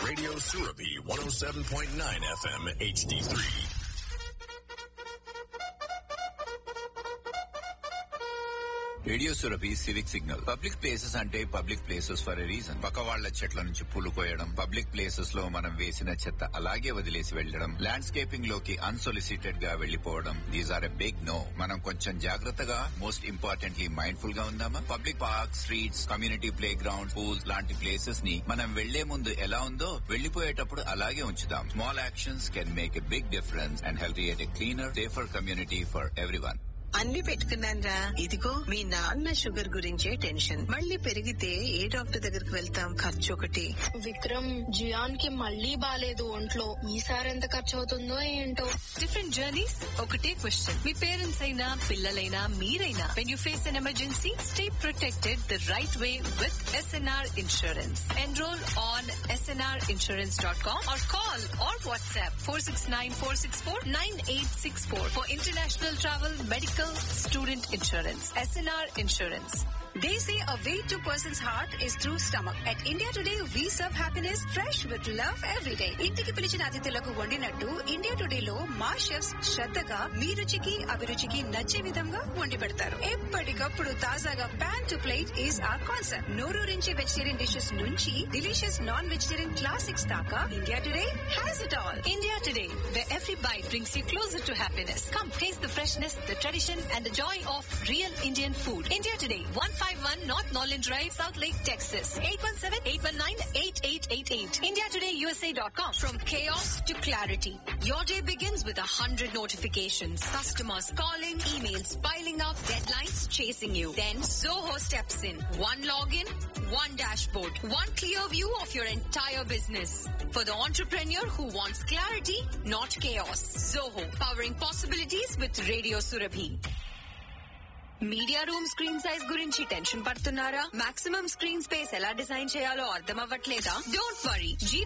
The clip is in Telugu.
Radio Surabi 107.9 FM HD3. Radio Surabhi civic signal public places అంటే public places for a reason పక్క వాళ్ల చెట్ల నుంచి పూలు కోయడం పబ్లిక్ ప్లేసెస్ లో మనం వేసిన చెత్త అలాగే వదిలేసి వెళ్లడం ల్యాండ్స్కేపింగ్ లోకి అన్సొలిసిటెడ్ గా వెళ్లిపోవడం these are a big no మనం కొంచెం జాగ్రత్తగా మోస్ట్ ఇంపార్టెంట్లీ మైండ్ఫుల్ గా ఉందామా public park streets community playground pools లాంటి ప్లేసెస్ ని మనం వెళ్లే ముందు ఎలా ఉందో వెళ్లిపోయేటప్పుడు అలాగే ఉంచుదాం small actions can make a big difference and health a cleaner safer community for everyone అన్ని పెట్టుకున్నానరా ఇదిగో మీ నాన్న షుగర్ గురించే టెన్షన్ మళ్ళీ పెరిగితే ఏ డాక్టర్ దగ్గరికి వెళ్తాం ఖర్చు ఒకటి విక్రమ్ జియాన్ కి మళ్ళీ బాలేదు ఒంట్లో ఈసారి ఎంత ఖర్చు అవుతుందో ఏంటో డిఫరెంట్ జర్నీస్ ఒకటే క్వశ్చన్ మీ పేరెంట్స్ అయినా పిల్లలైనా మీరైనా when you face an emergency stay protected the right way with SNR insurance enrol on SNR insurance dot com or call or WhatsApp four six nine four six four nine eight six four for international travel medical student insurance SNR insurance They say a way to person's heart is through stomach. At India Today, we serve happiness fresh with love every day. ఇంటికి పిలిచిన అతిథులకు వండినట్టు ఇండియా టుడే లో మా షెఫ్స్ శ్రద్ధగా మీ రుచికి అభిరుచికి నచ్చే విధంగా వండి పెడతారు ఎప్పటికప్పుడు తాజాగా pan to plate is a concept నోరూరించి వెజిటేరియన్ డిషెస్ నుంచి డిలీషియస్ నాన్ వెజిటేరియన్ క్లాసిక్స్ దాకా India Today has it all India Today, where every bite brings you closer to happiness. Come taste the freshness, the tradition, and the joy of real Indian food. India Today, 151 North Norland Drive, South Lake, Texas. 817-819-8888. IndiaTodayUSA.com. From chaos to clarity, your day begins with a hundred notifications. Customers calling, emails piling up, deadlines chasing you. Then Zoho steps in. One login, one dashboard, one clear view of your entire business. For the entrepreneur who wants clarity, not chaos. Zoho, powering possibilities with Radio Surabhi. Media room screen size గురించి టెన్షన్ పడుతున్నారా మాక్సిమం స్క్రీన్ స్పేస్ ఎలా డిజైన్ చేయాలో అర్థం అవ్వట్లేదా డోంట్ వరీ